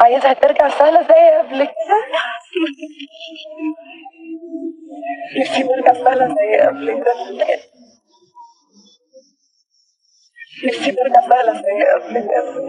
عايزها ترجع سهلة زي قبل كده نفسي ترجع سهلة زي قبل كده نفسي ترجع سهلة زي قبل كده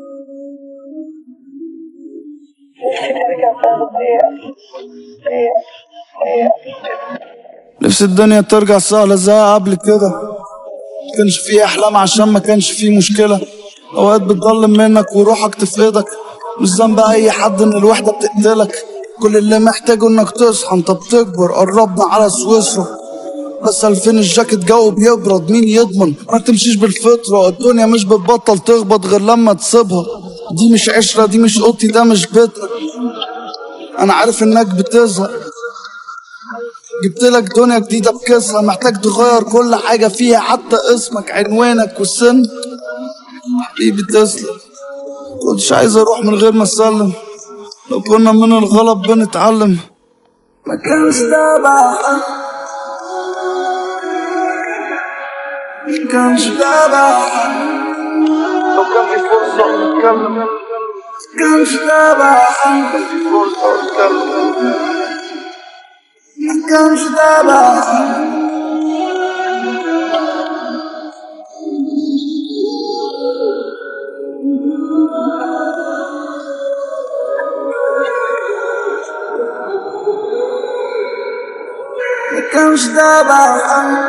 نفسي ترجع سهلة زي زي زي نفس الدنيا ترجع سهلة زي قبل كده ما كانش فيه أحلام عشان ما كانش فيه مشكلة أوقات بتضل منك وروحك تفقدك مش ذنب أي حد إن الوحدة بتقتلك كل اللي محتاجه إنك تصحى أنت بتكبر قربنا على سويسرا بس الفين الجاكيت جو بيبرد مين يضمن ما تمشيش بالفطرة الدنيا مش بتبطل تخبط غير لما تسيبها دي مش عشرة دي مش اوضتي ده مش بيتنا انا عارف انك بتزهق جبت لك دنيا جديدة بكسرة محتاج تغير كل حاجة فيها حتى اسمك عنوانك والسن حبيبي تسلم كنتش عايز اروح من غير ما اسلم لو كنا من الغلط بنتعلم ما كانش ده بقى ما كانش ده بقى لو كان في فرصة نتكلم ما كانش ده بقى كان في فرصة نتكلم ما كانش ده بقى ما كانش ده بقى